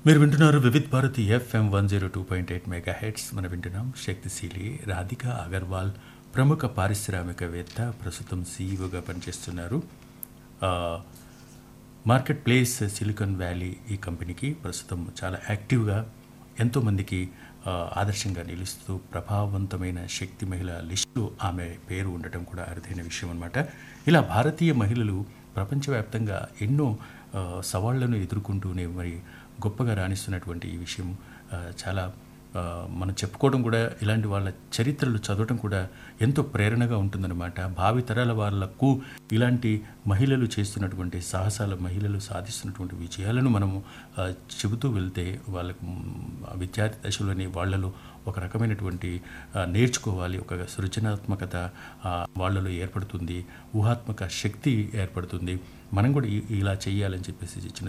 మీరు వింటున్నారు Vividh Bharati FM one zero two point eight mega heads మనం వింటున్నాం శక్తిశీలి రాధిక అగర్వాల్ ప్రముఖ పారిశ్రామికవేత్త ప్రస్తుతం సీఈఓగా పనిచేస్తున్నారు ఆ, మార్కెట్ ప్లేస్ సిలికాన్ వ్యాలీ ఈ కంపెనీకి ప్రస్తుతం చాలా యాక్టివ్గా ఎంతోమందికి ఆ, ఆదర్శంగా నిలుస్తూ ప్రభావవంతమైన శక్తి మహిళ లిస్టులో ఆమె పేరు ఉండటం కూడా అరుదైన విషయం అనమాట ఇలా భారతీయ మహిళలు ప్రపంచవ్యాప్తంగా ఎన్నో ఆ, సవాళ్లను ఎదుర్కొంటూనే మరి గొప్పగా రాణిస్తున్నటువంటి ఈ విషయం ఆ, చాలా ఆ, మనం చెప్పుకోవడం కూడా ఇలాంటి వాళ్ళ చరిత్రలు చదవటం కూడా ఎంతో ప్రేరణగా ఉంటుందన్నమాట భావి తరాల వాళ్ళకు ఇలాంటి మహిళలు చేస్తున్నటువంటి సాహసాల మహిళలు సాధిస్తున్నటువంటి విజయాలను మనము ఆ, చెబుతూ వెళ్తే వాళ్ళకు మ్, విద్యార్థి దశలోని వాళ్ళలో ఒక రకమైనటువంటి ఆ, నేర్చుకోవాలి ఒక సృజనాత్మకత ఆ, వాళ్ళలో ఏర్పడుతుంది ఊహాత్మక శక్తి ఏర్పడుతుంది మనం కూడా ఇ- ఇలా చేయాలని చెప్పేసి చిన్న